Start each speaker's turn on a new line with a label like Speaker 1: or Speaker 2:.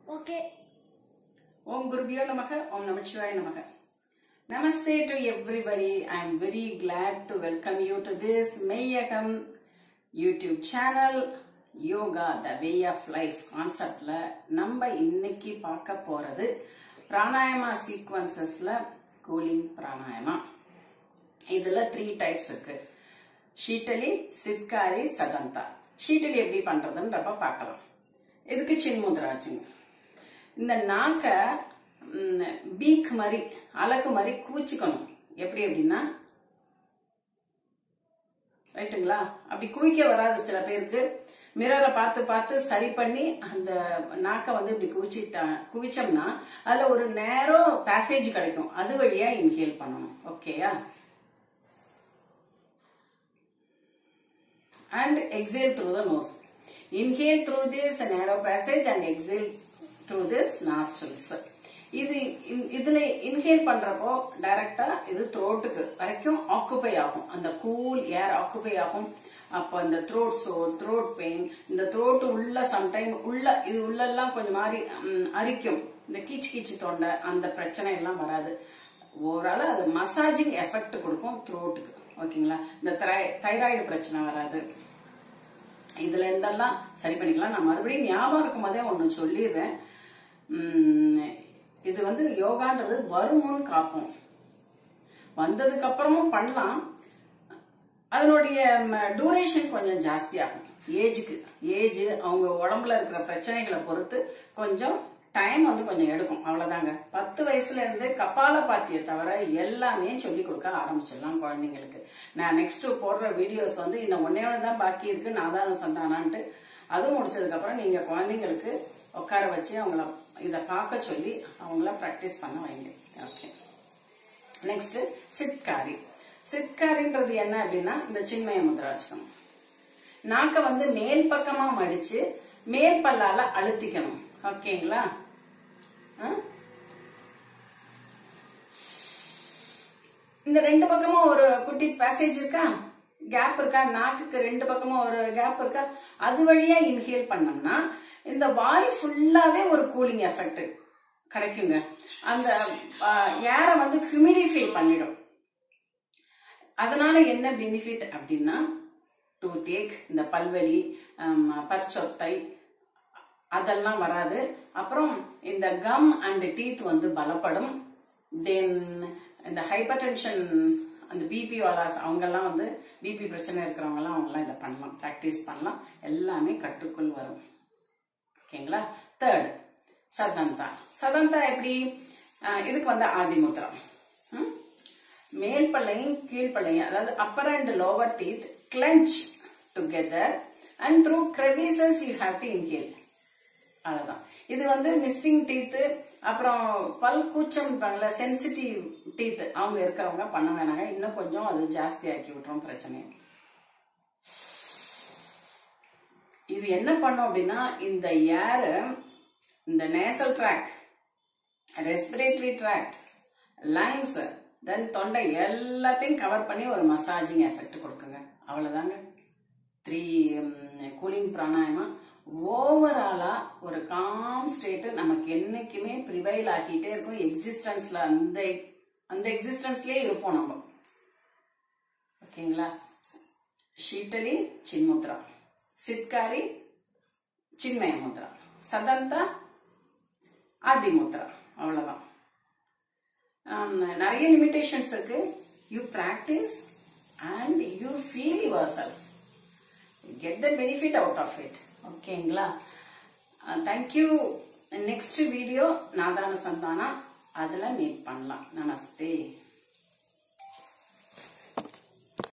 Speaker 1: Okay
Speaker 2: ஓம் குருபியோ நமக ஓம் நமச்சிவாய நமக namaste to everybody I am very glad to welcome you to this Meyyagam YouTube channel yoga the way of life கான்செப்ட்ல நம்ம இன்னைக்கு பார்க்க போறது பிராணாயமா சீக்வன்சஸ்ல கூலிங் பிராணாயமா இதுல த்ரீ டைப்ஸ் இருக்கு ஷீட்டலி சித்காரி சதந்தா ஷீட்டலி எப்படி பண்றதுன்றப்ப பார்க்கலாம் இதுக்கு சின்முத்ரா வச்சுங்க இந்த நாக்க பீக் மாதிரி அழகு மாதிரி கூச்சிக்கணும் எப்படி அப்படின்னா ரைட்டுங்களா அப்படி குவிக்க வராது சில பேருக்கு மிரரை பார்த்து பார்த்து சரி பண்ணி அந்த நாக்கை வந்து இப்படி குவிச்சிட்டா குவிச்சோம்னா அதுல ஒரு நேரோ பேசேஜ் கிடைக்கும் அது வழியா இன்ஹேல் பண்ணணும் ஓகேயா and exhale through the nose. Inhale through this narrow passage and exhale through this nostrils. இது இ- இதுல இன்ஹேல் பண்றப்போ டைரக்டா இது த்ரோட்டுக்கு வரைக்கும் ஆக்குபை ஆகும் அந்த கூல் ஏர் ஆக்குபை ஆகும் அப்போ இந்த த்ரோட் சோ த்ரோட் பெயின் இந்த த்ரோட் உள்ள சம்டைம் உள்ள இது உள்ளெல்லாம் கொஞ்சம் மாதிரி ம், அரிக்கும் இந்த கீச்சு கீச்சு தொண்டை அந்த பிரச்சனை எல்லாம் வராது ஓவரால் அது மசாஜிங் எஃபெக்ட் கொடுக்கும் த்ரோட்டுக்கு ஓகேங்களா இந்த தைராய்டு பிரச்சனை வராது இதுல இருந்தெல்லாம் சரி பண்ணிக்கலாம் நான் மறுபடியும் ஞாபகம் இருக்கும் போதே ஒண்ணு சொல்லிடுறேன் உம், இது வந்து யோகான்றது வருமுன் காப்போம் வந்ததுக்கு அப்புறமும் பண்ணலாம் அதனுடைய டூரேஷன் கொஞ்சம் ஜாஸ்தியாகும் ஏஜுக்கு ஏஜ் அவங்க உடம்புல இருக்கிற பிரச்சனைகளை பொறுத்து கொஞ்சம் டைம் வந்து கொஞ்சம் எடுக்கும் அவ்வளவுதாங்க பத்து வயசுல இருந்து கபால பாத்திய தவிர எல்லாமே சொல்லி கொடுக்க ஆரம்பிச்சிடலாம் குழந்தைங்களுக்கு நான் நெக்ஸ்ட் போடுற வீடியோஸ் வந்து இன்னும் ஒன்னே ஒன்று தான் பாக்கி இருக்கு நான் தான் சந்தானான்ட்டு அதுவும் முடிச்சதுக்கு அப்புறம் நீங்க குழந்தைங்களுக்கு உட்கார வச்சு அவங்கள இத பார்க்க சொல்லி அவங்கள பிராக்டிஸ் பண்ண வைங்க ஓகே நெக்ஸ்ட் சித்காரி சித்காரின்றது என்ன அப்படின்னா இந்த சின்மய முத்ரா வச்சுக்கணும் நாக்க வந்து மேல் பக்கமா மடிச்சு மேல் பல்லால அழுத்திக்கணும் ஓகேங்களா ஆ? இந்த ரெண்டு பக்கமும் ஒரு குட்டி பேசேஜ் இருக்கா கேப் இருக்கா நாக்குக்கு ரெண்டு பக்கமும் ஒரு கேப் இருக்கா அது வழியா இன்ஹேல் பண்ணோம்னா இந்த வாய் ஃபுல்லாவே ஒரு கூலிங் எஃபெக்ட் கிடைக்குங்க அந்த ஏரை வந்து ஹியூமிடிஃபை பண்ணிடும் அதனால என்ன பெனிஃபிட் அப்படின்னா டூத் ஏக் இந்த பல்வலி ஹம், பற்சொத்தை அதெல்லாம் வராது அப்புறம் இந்த கம் அண்ட் டீத் வந்து பலப்படும் தென் இந்த ஹைப்பர் டென்ஷன் அந்த பிபி வாலாஸ் அவங்கெல்லாம் வந்து பிபி பிரச்சனை இருக்கிறவங்கலாம் அவங்கெல்லாம் இதை பண்ணலாம் ப்ராக்டிஸ் பண்ணலாம் எல்லாமே கட்டுக்குள் வரும் ஓகேங்களா தேர்ட் சதந்தா சதந்தா எப்படி அஹ் இதுக்கு வந்து ஆதிமுத்ரா ம்? மேல் பல்லையும் கீழ்ப்பல்லையும் அதாவது upper and lower teeth clench together and through crevices you have to inhale அவ்வளவுதான் இது வந்து மிஸ்ஸிங் டீத் அப்புறம் பல் கூச்சம் இருப்பாங்கல்ல சென்சிட்டிவ் டீத் அவங்க இருக்கிறவங்க பண்ண வேணாங்க இன்னும் கொஞ்சம் அது ஜாஸ்தி ஆக்கி விட்டுரும் பிரச்சனையை இது என்ன பண்ணும் அப்படின்னா இந்த ஏர் இந்த nasal track respiratory tract lungs then தொண்டை எல்லாத்தையும் கவர் பண்ணி ஒரு மசாஜிங் எஃபெக்ட் கொடுக்குங்க அவ்வளவுதாங்க த்ரீ கூலிங் பிராணாயமா ஓவராலா ஒரு காம் ஸ்டேட் நமக்கு என்னைக்குமே ப்ரிவைல் ஆகிட்டே இருக்கும் எக்ஸிஸ்டன்ஸ்ல அந்த அந்த எக்ஸிஸ்டன்ஸ்லயே இருப்போம் நம்ம ஓகேங்களா ஷீட்டலி சின்முத்ரா சித்காரி சின்மய முத்ரா சதந்தா ஆதிமுத்ரா அவ்வளவுதான் ஆம், நிறைய லிமிடேஷன்ஸ் இருக்கு you practise and you feel your self get the benefit out of it ஓகேங்களா தேங்க்யூ நெக்ஸ்ட் வீடியோ நாதான சந்தானா அதுல மீட் பண்ணலாம் நமஸ்தே